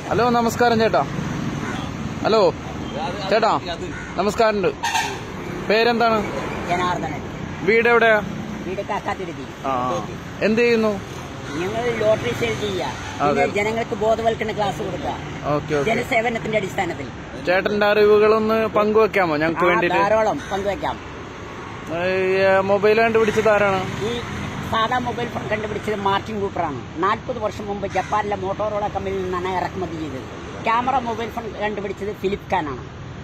Hello നമസ്കാരം ചേട്ടാ hello ചേട്ടാ നമസ്കാരമുണ്ട് പേരെന്താണ് ജനാർദ്ദനൻ വീട് എവിടെയാ വീട് കാക്കാത്തിരുത്തി ആ എന്ത് ചെയ്യുന്നു ഞങ്ങൾ ലോട്ടറി സെയിൽ ചെയ്യുക പിന്നെ ജനങ്ങൾക്ക് ബോധവൽക്കരണ ക്ലാസ് കൊടുക്കുക ഓക്കെ ഓക്കെ ജനസേവനത്തിന്റെ അടിസ്ഥാനത്തിൽ ചേട്ടന്റെ അറിവുകളൊന്ന് പങ്കുവെക്കാമോ ഞങ്ങൾക്ക് ആ, വേണ്ടിട്ട് ധാരാളം പങ്കുവയ്ക്കാം മൊബൈൽ കണ്ടുപിടിച്ചത് ആരാണ് ഈ സാധാ മൊബൈൽ ഫോൺ കണ്ടുപിടിച്ചത് മാർട്ടിൻ കൂപ്പറാണ് നാൽപ്പത് വർഷം മുമ്പ് ജപ്പാനിലെ മോട്ടോറോള കമ്പനിയിൽ നിന്നാണ് ഇറക്കുമതി ചെയ്തത് ക്യാമറ മൊബൈൽ ഫോൺ കണ്ടുപിടിച്ചത് ഫിലിപ്പ് ഖാനാണ്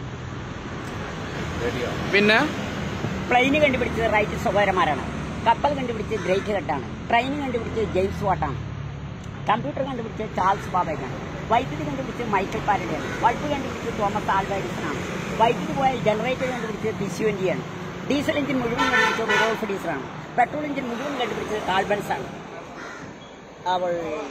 പിന്നെ പ്ലെയിന് കണ്ടുപിടിച്ചത് റൈറ്റ് സ്വകാര്യമാരാണ് കപ്പൽ കണ്ടുപിടിച്ചത് ഗ്രേറ്റ് ഹെഡാണ് ട്രെയിൻ കണ്ടുപിടിച്ചത് ജെയിംസ് വാട്ടാണ് കമ്പ്യൂട്ടർ കണ്ടുപിടിച്ചത് ചാൾസ് ബാബേക്കാണ് വൈദ്യുതി കണ്ടുപിടിച്ചത് മൈക്കൽ പാരഡയാണ് ബൾബ് കണ്ടുപിടിച്ചത് തോമസ് ആൽവ എഡിസൺ ആണ് വൈദ്യുതി പോയ ജനറേറ്റർ കണ്ടുപിടിച്ചത് പിസ്യുവൻറ്റിയാണ് ഡീസൽ എഞ്ചിൻ മുഴുവൻ കണ്ടുപിടിച്ചത് റുഡോൾഫ് ഡീസലാണ് പെട്രോൾ എഞ്ചിൻ മുഴുവൻ കണ്ടുപിടിച്ചത് കാൽബൻസ് ആണ് അവൾ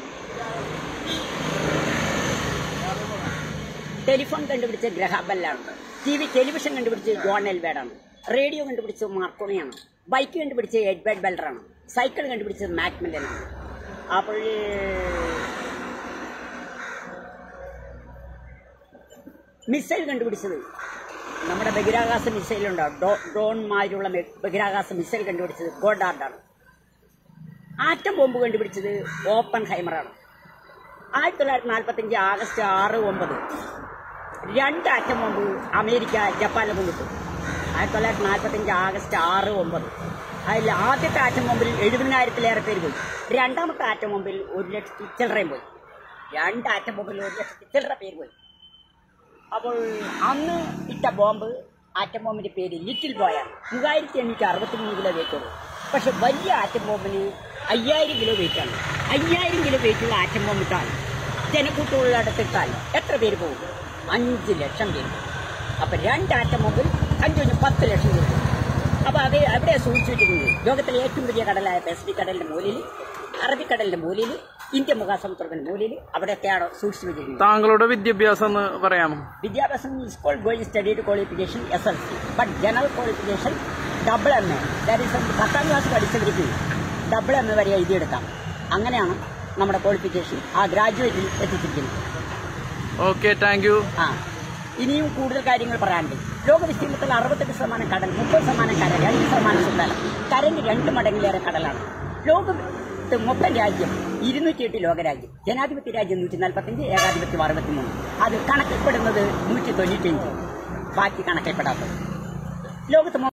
ടെലിഫോൺ കണ്ടുപിടിച്ചത് ഗ്രഹാബെല്ലാണ് ടി വി ടെലിവിഷൻ കണ്ടുപിടിച്ചത് ജോൺ എൽവേഡാണ് റേഡിയോ കണ്ടുപിടിച്ചത് മാർക്കോണിയാണ് ബൈക്ക് കണ്ടുപിടിച്ചത് എഡ്വേർഡ് ബെൽഡറാണ് സൈക്കിൾ കണ്ടുപിടിച്ചത് മാക്മില്ലനാണ് അപ്പോൾ മിസൈൽ കണ്ടുപിടിച്ചത് നമ്മുടെ ബഹിരാകാശ മിസൈലുണ്ടോ ഡോ ഡ്രോൺമാരുള്ള മെ- ബഹിരാകാശ മിസൈൽ കണ്ടുപിടിച്ചത് ഗോഡാർഡാണ് ആറ്റം ബോംബ് കണ്ടുപിടിച്ചത് ഓപ്പൺ ഹൈമറാണ് ആയിരത്തി തൊള്ളായിരത്തി നാൽപ്പത്തഞ്ച് ആഗസ്റ്റ് ആറ് ഒമ്പത് രണ്ട് ആറ്റം ബോംബ് അമേരിക്ക ജപ്പാനിൽ കൊണ്ടിട്ടു ആയിരത്തി തൊള്ളായിരത്തി നാൽപ്പത്തഞ്ച് ആഗസ്റ്റ് ആറ് ഒമ്പത് അതിൽ ആദ്യത്തെ ആറ്റം ബോംബിൽ എഴുപതിനായിരത്തിലേറെ പേര് പോയി രണ്ടാമത്തെ ആറ്റം ബോംബിൽ ഒരു ലക്ഷത്തി ചില്ലറയും പോയി രണ്ട് ആറ്റം ബോംബിൽ ഒരു ലക്ഷത്തി ചില്ലറ പേര് പോയി അപ്പോൾ അന്ന് ഇട്ട ബോംബ് ആറ്റം ബോംബിന്റെ പേര് ലിറ്റിൽ ബോയാണ് മൂവായിരത്തി എണ്ണൂറ്റി അറുപത്തി മൂന്ന് കിലോ വെയിറ്റുള്ളൂ പക്ഷെ വലിയ ആറ്റം ബോംബിന് അയ്യായിരം കിലോ വെയിറ്റാണ് അയ്യായിരം കിലോ വെയിറ്റുള്ള ആറ്റം ബോംബ് ഇട്ടാൽ ജനക്കൂട്ടമുള്ള അടുത്തിട്ടാൽ എത്ര പേര് പോകും അഞ്ച് ലക്ഷം പേര് അപ്പൊ രണ്ട് ആറ്റം ബോംബിൽ അഞ്ചു അഞ്ച് പത്ത് ലക്ഷം പേര് പോകും. അപ്പൊ അത് അവിടെ സൂക്ഷിച്ചു വെച്ചിട്ടുണ്ട് ലോകത്തിലെ ഏറ്റവും വലിയ കടലായ പസഫിക് കടലിന്റെ മൂലയിൽ അറബിക്കടലിന്റെ മൂലയിൽ ഇന്ത്യ മഹാസമുദ്രത്തിന്റെ മൂലയിൽ അവിടെയൊക്കെയാണ് സൂക്ഷിച്ചു വെച്ചിരിക്കുന്നത് താങ്കളുടെ വിദ്യാഭ്യാസം ഒന്ന് പറയാമോ വിദ്യാഭ്യാസം school going study qualification S L C but general qualification double M A that is പത്താം ക്ലാസ് പഠിച്ചവർക്ക് ഡബിൾ എം എ വരെ എഴുതിയെടുക്കാം അങ്ങനെയാണ് നമ്മുടെ ക്വാളിഫിക്കേഷൻ ആ ഗ്രാജുവേറ്റിൽ എത്തിച്ചിരിക്കുന്നത് ഓക്കെ താങ്ക് യു ആ ഇനിയും കൂടുതൽ കാര്യങ്ങൾ പറയാനുണ്ട് ലോക വിസ്തീർണത്തിൽ അറുപത്തെട്ട് ശതമാനം കടൽ മുപ്പത് ശതമാനം കര രണ്ട് ശതമാനം സുന്ദരം കരന് രണ്ട് മടങ്ങിലേറെ കടലാണ് ലോകത്ത് മൊത്തം രാജ്യം ഇരുന്നൂറ്റിയെട്ട് ലോകരാജ്യം ജനാധിപത്യ രാജ്യം നൂറ്റി നാൽപ്പത്തഞ്ച് ഏകാധിപത്യം അറുപത്തിമൂന്ന് അത് കണക്കിൽപ്പെടുന്നത് നൂറ്റി തൊണ്ണൂറ്റിയഞ്ച് ബാക്കി കണക്കിൽപ്പെടാത്തത് ലോകത്ത് മൊ-